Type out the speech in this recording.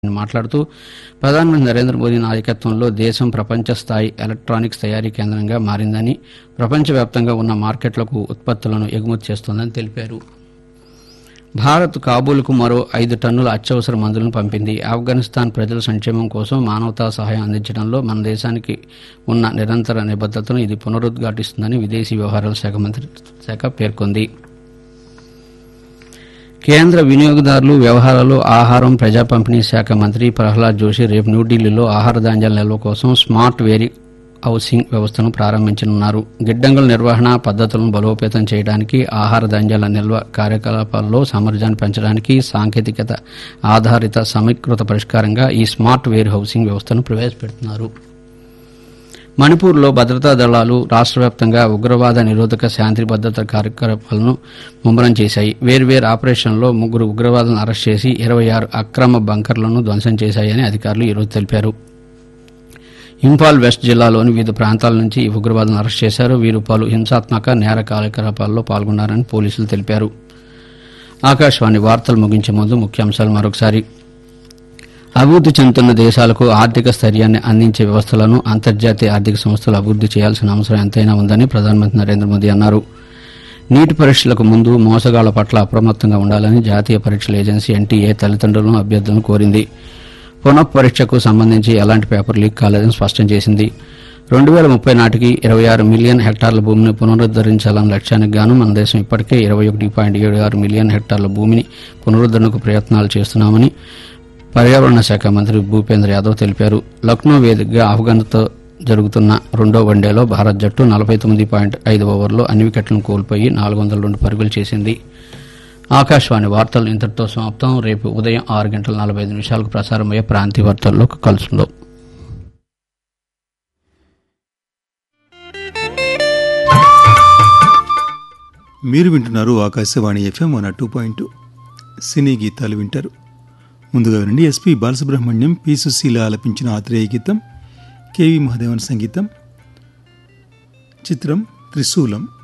ఆయన మాట్లాడుతూ ప్రధానమంత్రి నరేంద్ర మోదీ నాయకత్వంలో దేశం ప్రపంచ స్థాయి ఎలక్ట్రానిక్స్ తయారీ కేంద్రంగా మారిందని ప్రపంచవ్యాప్తంగా ఉన్న మార్కెట్లకు ఉత్పత్తులను ఎగుమతి చేస్తోందని తెలిపారు భారత్ కాబూల్కు మరో ఐదు టన్నుల అత్యవసర మందులను పంపింది ఆఫ్ఘనిస్తాన్ ప్రజల సంక్షేమం కోసం మానవతా సహాయం అందించడంలో మన దేశానికి ఉన్న నిరంతర నిబద్దతను ఇది పునరుద్ఘాటిస్తుందని విదేశీ వ్యవహారాల శాఖ మంత్రి శాఖ పేర్కొంది కేంద్ర వినియోగదారులు వ్యవహారాలు ఆహారం ప్రజా పంపిణీ శాఖ మంత్రి ప్రహ్లాద్ జోషి రేపు న్యూఢిల్లీలో ఆహార ధాన్యాల నిల్వ కోసం స్మార్ట్ వేరీ హౌసింగ్ వ్యవస్థను ప్రారంభించనున్నారు గిడ్డంగుల నిర్వహణ పద్ధతులను బలోపేతం చేయడానికి ఆహార ధాన్యాల నిల్వ కార్యకలాపాల్లో సామర్థ్యాన్ని పెంచడానికి సాంకేతికత ఆధారిత సమీకృత పరిష్కారంగా ఈ స్మార్ట్ వేర్ హౌసింగ్ వ్యవస్థను ప్రవేశపెడుతున్నారు మణిపూర్లో భద్రతా దళాలు రాష్ట్ర వ్యాప్తంగా ఉగ్రవాద నిరోధక శాంతి భద్రత కార్యకలాపాలను ముమ్మరం చేశాయి వేర్వేరు ఆపరేషన్లో ముగ్గురు ఉగ్రవాదులను అరెస్ట్ చేసి ఇరవై ఆరు అక్రమ బంకర్లను ధ్వంసం చేశాయని అధికారులు ఈరోజు తెలిపారు ఇంఫాల్ వెస్ట్ జిల్లాలోని వివిధ ప్రాంతాల నుంచి ఈ ఉగ్రవాదులను అరెస్ట్ చేశారు వీరు పలు హింసాత్మక నేర కార్యకలాపాల్లో పాల్గొన్నారని పోలీసులు తెలిపారు ఆకాశవాణి వార్తలు ముగించే ముందు ముఖ్యాంశాలు మరొకసారి అభివృద్ది చెందుతున్న దేశాలకు ఆర్థిక స్థైర్యాన్ని అందించే వ్యవస్థలను అంతర్జాతీయ ఆర్థిక సంస్థలు అభివృద్ది చేయాల్సిన అవసరం ఎంతైనా ఉందని ప్రధానమంత్రి నరేంద్ర మోదీ అన్నారు నీటి పరీక్షలకు ముందు మోసగాళ్ల పట్ల అప్రమత్తంగా ఉండాలని జాతీయ పరీక్షల ఏజెన్సీ ఎన్టీఏ తల్లిదండ్రులను అభ్యర్థులను కోరింది పునఃపరీక్షకు సంబంధించి ఎలాంటి పేపర్ లీక్ కాలేదని స్పష్టం చేసింది రెండు వేల ముప్పై నాటికి ఇరవై ఆరు మిలియన్ హెక్టార్ల భూమిని పునరుద్దరించాలన్న లక్ష్యానికి గాను మన దేశం ఇప్పటికే ఇరవై ఒకటి పాయింట్ ఏడు ఆరు మిలియన్ హెక్టార్ల భూమిని పునరుద్దరణకు ప్రయత్నాలు చేస్తున్నామని పర్యావరణ శాఖ మంత్రి భూపేంద్ర యాదవ్ తెలిపారు లక్నో వేదికగా ఆఫ్ఘన్తో జరుగుతున్న రెండో వన్డేలో భారత్ జట్టు నలభై తొమ్మిది పాయింట్ ఐదు ఓవర్లో అన్ని వికెట్లను కోల్పోయి నాలుగు వందల రెండు పరుగులు చేసింది ఆకాశవాణి వార్తలు ఇంతటితో సమాప్తం రేపు ఉదయం ఆరు గంటల నలభై ఐదు నిమిషాలకు ప్రసారమయ్యే ప్రాంతీయ వార్తల్లో కలుసుకుందాం మీరు వింటున్నారు Akashvani FM one two point cine గీతాలు వింటారు ముందుగా వినండి ఎస్పి బాలసుబ్రహ్మణ్యం పి సుశీల ఆలపించిన ఆత్రేయ గీతం కేవి మహాదేవన్ సంగీతం చిత్రం త్రిశూలం